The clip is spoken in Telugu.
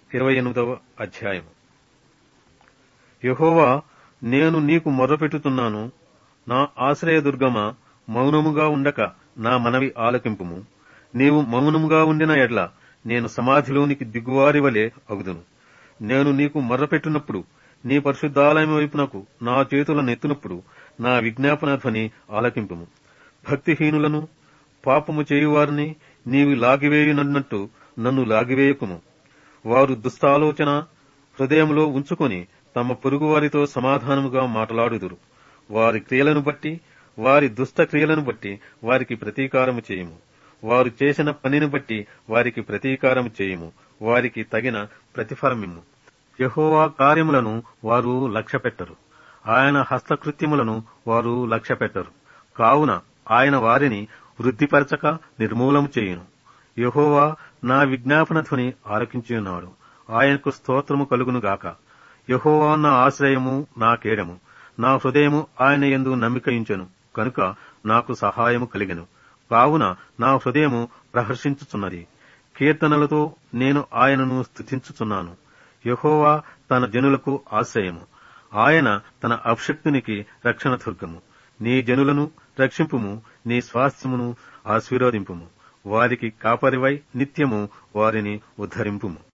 ఇరవై ఎనిమిదవ అధ్యాయం యహోవా నేను నీకు మొర్రపెట్టుతున్నాను నా ఆశ్రయదుర్గమ మౌనముగా ఉండక నా మనవి ఆలకింపుము నీవు మౌనముగా ఉండిన ఎడ్ల నేను సమాధిలోనికి దిగువారి వలె అగుదును నేను నీకు మొర్రపెట్టినప్పుడు నీ పరిశుద్ధాలయం వైపునకు నా చేతుల నెత్తినప్పుడు నా విజ్ఞాపన ధ్వని ఆలకింపుము భక్తిహీనులను పాపము చేయువారిని నీవు లాగివేయునన్నట్టు నన్ను లాగివేయకుము వారు దుస్తాలోచన హృదయంలో ఉంచుకొని తమ పొరుగువారితో సమాధానముగా మాట్లాడుదురు వారి క్రియలను బట్టి వారి దుష్ట క్రియలను బట్టి వారికి ప్రతీకారము చేయము వారు చేసిన పనిని బట్టి వారికి ప్రతీకారము చేయము వారికి తగిన ప్రతిఫలమిమ్ము యహోవా కార్యములను వారు లక్ష్యపెట్టరు ఆయన హస్తకృత్యములను వారు లక్ష్యపెట్టరు కావున ఆయన వారిని వృద్ధిపరచక నిర్మూలము చేయును యహోవా నా విజ్ఞాపన ధ్వని ఆలకించున్నాడు ఆయనకు స్తోత్రము కలుగును గాక యహోవా నా ఆశ్రయము నా కేడము నా హృదయము ఆయన ఎందు నమ్మికయించెను కనుక నాకు సహాయము కలిగెను కావున నా హృదయము ప్రహర్షించుచున్నది కీర్తనలతో నేను ఆయనను స్తుతించుచున్నాను యహోవా తన జనులకు ఆశ్రయము ఆయన తన అభిషక్తునికి రక్షణ దుర్గము నీ జనులను రక్షింపుము నీ స్వాస్థ్యమును ఆశీర్వదింపుము వారికి కాపరివై నిత్యము వారిని ఉద్ధరింపుము